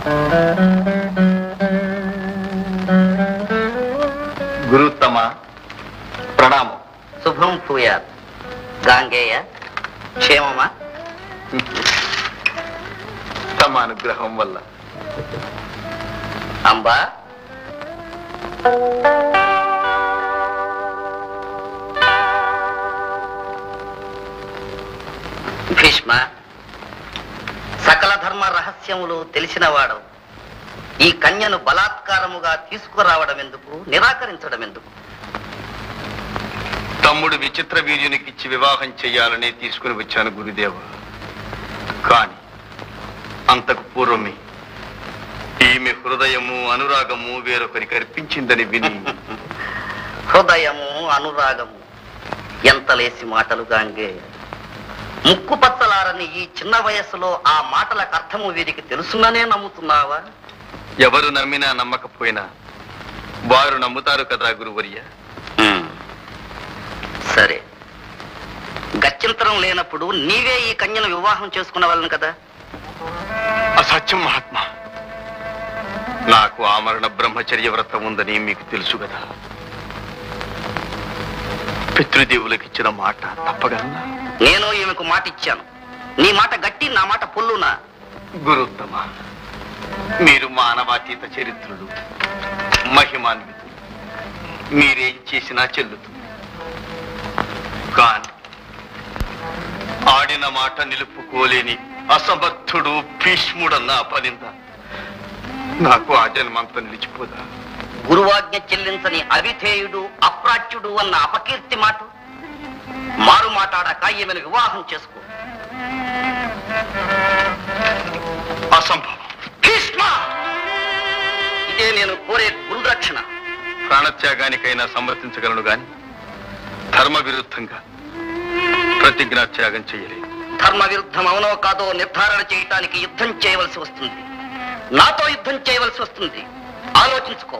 గురుత్తమ ప్రణామం శుభం భూయాత్ గాంగేయ క్షేమమా తమ అనుగ్రహం వల్ల అంబా భీష్మ సకల ధర్మ రహస్యములు తెలిసినవాడు ఈ కన్యను బలాత్కారముగా తీసుకురావడం ఎందుకు నిరాకరించడం ఎందుకు తమ్ముడు విచిత్ర వీర్యునికి ఇచ్చి వివాహం చెయ్యాలని తీసుకుని వచ్చాను గురుదేవ కాని అంతకు పూర్వమే ఈమె హృదయము అనురాగము వేరొకరికి అర్పించిందని విని హృదయము అనురాగము ఎంత లేసి మాటలు గాంగే ముక్కు పచ్చలారని ఈ చిన్న వయస్సులో ఆ మాటలకు అర్థము వీరికి తెలుసుననే నమ్ముతున్నావా ఎవరు నమ్మినా నమ్మకపోయినా వారు నమ్ముతారు కదా గురువర్య ఉమ్. సరే గత్యంతరం లేనప్పుడు నీవే ఈ కన్యను వివాహం చేసుకున్నవాళ్ళను కదా అసత్యం మహాత్మా నాకు ఆమరణ బ్రహ్మచర్య వ్రతం ఉందని మీకు తెలుసు కదా పితృదేవులకు ఇచ్చిన మాట తప్పగలనా నేను ఈమెకు మాట ఇచ్చాను నీ మాట గట్టి నా మాట పొల్లునా గురుత్తమ మీరు మానవాతీత చరిత్రులు మహిమాన్వితులు మీరేం చేసినా చెల్లుతుంది కాని ఆడిన మాట నిలుపుకోలేని అసమర్థుడు భీష్ముడన్న అపనింద నాకు ఆ జన్మంతా నిలిచిపోదా గురువాజ్ఞ చెల్లించని అవిధేయుడు అప్రాచ్యుడు అన్న అపకీర్తి మాట మారు మాట్లాడాక ఈమెను వివాహం చేసుకో అసంభవం భీష్మ ఇదే నేను కోరే గురురక్షణ ప్రాణత్యాగానికైనా సమ్మతించగలను గాని ధర్మ విరుద్ధంగా ప్రతిజ్ఞాత్యాగం చేయలేదు ధర్మ విరుద్ధం అవునో కాదో నిర్ధారణ చేయటానికి యుద్ధం చేయవలసి వస్తుంది నాతో యుద్ధం చేయవలసి వస్తుంది ఆలోచించుకో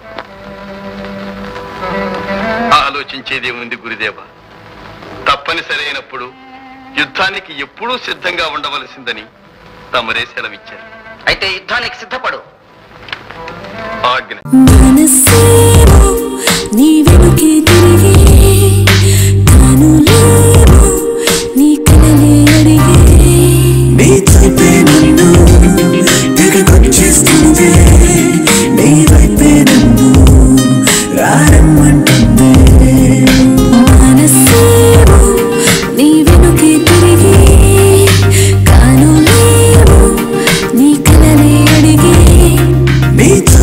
ఆలోచించేది ఉంది గురుదేవ తప్పనిసరి అయినప్పుడు యుద్ధానికి ఎప్పుడూ సిద్ధంగా ఉండవలసిందని తమరే సెలవిచ్చారు అయితే యుద్ధానికి సిద్ధపడు ఆజ్ఞ మనసేమో నీ వెనుకే తిరిగే కనులేమో నీ కలలే అడిగే నీ తలపే నన్ను తెగకొచ్చేస్తుంది నీ వైపే నన్ను రారమ్మంటుంది మనసేమో నీ వెనుకే తిరిగే కనులేమో నీ కలలే అడిగే నీ